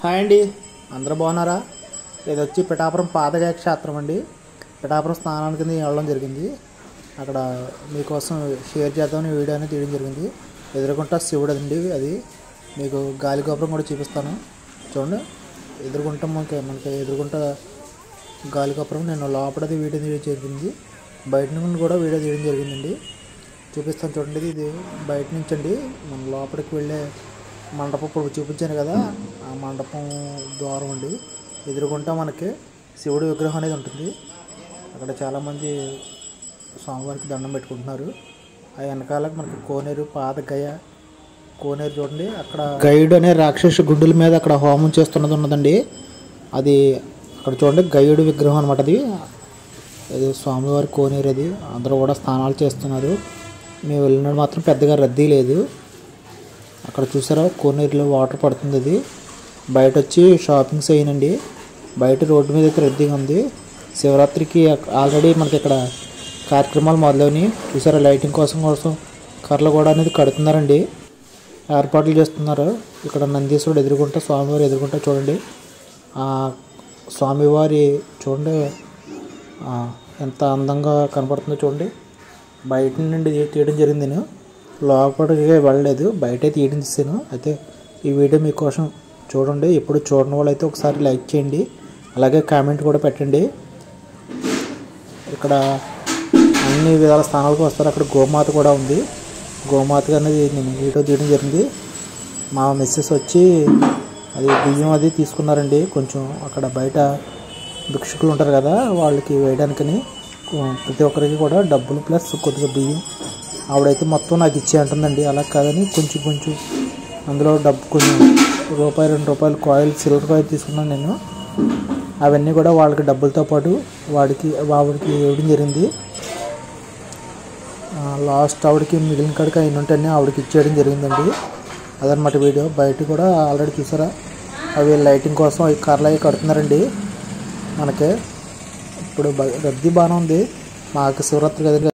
hi అండి అందరూ బాగున్నారా ఇది వచ్చి పిఠాపురం పాతగా క్షేత్రం అండి పిఠాపురం స్నానానికి నేను వెళ్ళడం జరిగింది అక్కడ మీకోసం షేర్ చేద్దామని వీడియో అనేది తీయడం జరిగింది ఎదురుకుంటా శివుడు అండి అది మీకు గాలి గోపురం కూడా చూపిస్తాను చూడండి ఎదురుకుంటా మనకి మనకి ఎదురుకుంటా గాలి గోపురం నేను లోపలది వీడియో తీయడం జరిగింది బయట నుండి కూడా వీడియో తీయడం జరిగిందండి చూపిస్తాను చూడండి ఇది బయట నుంచి అండి మన లోపలికి వెళ్ళే మండపం ఇప్పుడు చూపించాను కదా ఆ మండపం ద్వారం అండి ఎదురుకుంటా మనకి శివుడి విగ్రహం అనేది ఉంటుంది అక్కడ చాలామంది స్వామివారికి దండం పెట్టుకుంటున్నారు ఆ వెనకాల మనకి కోనేరు పాత గయ కోనేరు చూడండి అక్కడ గైడ్ అనే రాక్షస గుండెల మీద అక్కడ హోమం చేస్తున్నది ఉన్నదండి అది అక్కడ చూడండి గైడ్ విగ్రహం అనమాట అది ఇది స్వామివారి కోనేరు అది అందరూ కూడా స్నానాలు చేస్తున్నారు మేము వెళ్ళినప్పుడు మాత్రం పెద్దగా రద్దీ లేదు అక్కడ చూసారా కోనేరులో వాటర్ పడుతుంది అది బయట వచ్చి షాపింగ్స్ అయ్యానండి బయట రోడ్డు మీద అయితే రద్దీగా ఉంది శివరాత్రికి ఆల్రెడీ మనకి ఇక్కడ కార్యక్రమాలు మొదలైనవి చూసారా లైటింగ్ కోసం కోసం కర్రలు కూడా అనేది కడుతున్నారండి ఏర్పాట్లు చేస్తున్నారు ఇక్కడ నందీశ్వరుడు ఎదుర్కొంటా స్వామివారు ఎదుర్కొంటా చూడండి ఆ స్వామివారి చూడండి ఆ, ఎంత అందంగా కనపడుతుందో చూడండి బయట నుండి తీయడం జరిగింది నేను లోపలికి వెళ్ళలేదు బయటే తీయడం చేశాను అయితే ఈ వీడియో మీకోసం చూడండి ఎప్పుడు చూడని వాళ్ళైతే ఒకసారి లైక్ చేయండి అలాగే కామెంట్ కూడా పెట్టండి ఇక్కడ అన్ని విధాల స్థానాలకు వస్తారు అక్కడ గోమాత కూడా ఉంది గోమాత అనేది నేను వీడియో తీయడం జరిగింది మా మిస్సెస్ వచ్చి అది బియ్యం అది తీసుకున్నారండి కొంచెం అక్కడ బయట భిక్షకులు ఉంటారు కదా వాళ్ళకి వేయడానికని కొ- ప్రతి ఒక్కరికి కూడా డబ్బులు ప్లస్ కొద్దిగా బియ్యం ఆవిడైతే మొత్తం నాకు ఇచ్చే అంటుందండి అలా కాదని కొంచెం కొంచెం అందులో డబ్బు కొంచెం రూపాయి రెండు రూపాయలు కాయిల్ సిల్వర్ కాయిల్ తీసుకున్నాను నేను అవన్నీ కూడా వాళ్ళకి డబ్బులతో పాటు వాడికి ఆవిడకి ఇవ్వడం జరిగింది ఆ, లాస్ట్ ఆవిడకి మిగిలిన కాడికి అయిన ఉంటేనే ఆవిడకి ఇచ్చేయడం జరిగిందండి అదనమాట వీడియో బయట కూడా ఆల్రెడీ చూసారా అవి లైటింగ్ కోసం అవి కర్రలు అవి కడుతున్నారండి మనకి ఇప్పుడు బ- రద్దీ బాగానే ఉంది మాకు శివరాత్రి కదా